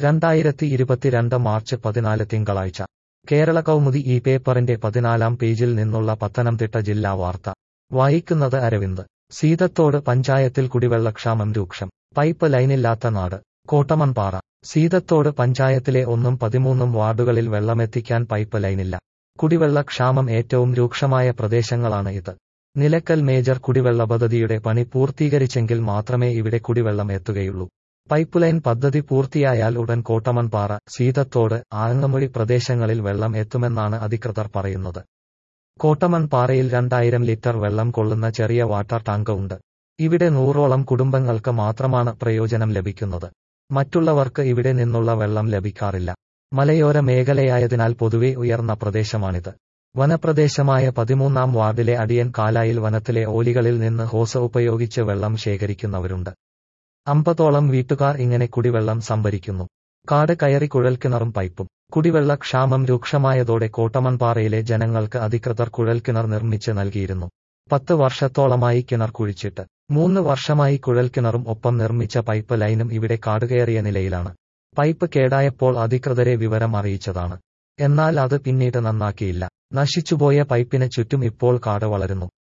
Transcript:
രണ്ടായിരത്തി ഇരുപത്തിരണ്ട് മാർച്ച് പതിനാല് തിങ്കളാഴ്ച കേരള കൗമുദി ഈ പേപ്പറിന്റെ പതിനാലാം പേജിൽ നിന്നുള്ള പത്തനംതിട്ട ജില്ലാ വാർത്ത വായിക്കുന്നത് അരവിന്ദ് സീതത്തോട് പഞ്ചായത്തിൽ കുടിവെള്ളക്ഷാമം രൂക്ഷം പൈപ്പ് ലൈനില്ലാത്ത നാട് കോട്ടമൺപാറ സീതത്തോട് പഞ്ചായത്തിലെ ഒന്നും പതിമൂന്നും വാർഡുകളിൽ വെള്ളമെത്തിക്കാൻ പൈപ്പ് ലൈനില്ല കുടിവെള്ളക്ഷാമം ഏറ്റവും രൂക്ഷമായ പ്രദേശങ്ങളാണ് ഇത് നിലക്കൽ മേജർ കുടിവെള്ള പദ്ധതിയുടെ പണി പൂർത്തീകരിച്ചെങ്കിൽ മാത്രമേ ഇവിടെ കുടിവെള്ളം എത്തുകയുള്ളൂ പൈപ്പ് ലൈൻ പദ്ധതി പൂർത്തിയായാൽ ഉടൻ കോട്ടമൺപാറ സീതത്തോട് ആങ്ങമൊഴി പ്രദേശങ്ങളിൽ വെള്ളം എത്തുമെന്നാണ് അധികൃതർ പറയുന്നത് കോട്ടമൺപാറയിൽ രണ്ടായിരം ലിറ്റർ വെള്ളം കൊള്ളുന്ന ചെറിയ വാട്ടർ ടാങ്ക് ഉണ്ട് ഇവിടെ നൂറോളം കുടുംബങ്ങൾക്ക് മാത്രമാണ് പ്രയോജനം ലഭിക്കുന്നത് മറ്റുള്ളവർക്ക് ഇവിടെ നിന്നുള്ള വെള്ളം ലഭിക്കാറില്ല മലയോര മേഖലയായതിനാൽ പൊതുവെ ഉയർന്ന പ്രദേശമാണിത് വനപ്രദേശമായ പതിമൂന്നാം വാർഡിലെ അടിയൻ കാലായിൽ വനത്തിലെ ഓലികളിൽ നിന്ന് ഹോസ് ഉപയോഗിച്ച് വെള്ളം ശേഖരിക്കുന്നവരുണ്ട് അമ്പതോളം വീട്ടുകാർ ഇങ്ങനെ കുടിവെള്ളം സംഭരിക്കുന്നു കാട് കയറി കുഴൽക്കിണറും പൈപ്പും കുടിവെള്ള ക്ഷാമം രൂക്ഷമായതോടെ കോട്ടമൺപാറയിലെ ജനങ്ങൾക്ക് അധികൃതർ കുഴൽക്കിണർ നിർമ്മിച്ച് നൽകിയിരുന്നു പത്ത് വർഷത്തോളമായി കിണർ കുഴിച്ചിട്ട് മൂന്ന് വർഷമായി കുഴൽക്കിണറും ഒപ്പം നിർമ്മിച്ച പൈപ്പ് ലൈനും ഇവിടെ കാടുകയറിയ നിലയിലാണ് പൈപ്പ് കേടായപ്പോൾ അധികൃതരെ വിവരം അറിയിച്ചതാണ് എന്നാൽ അത് പിന്നീട് നന്നാക്കിയില്ല നശിച്ചുപോയ പൈപ്പിന് ചുറ്റും ഇപ്പോൾ കാട് വളരുന്നു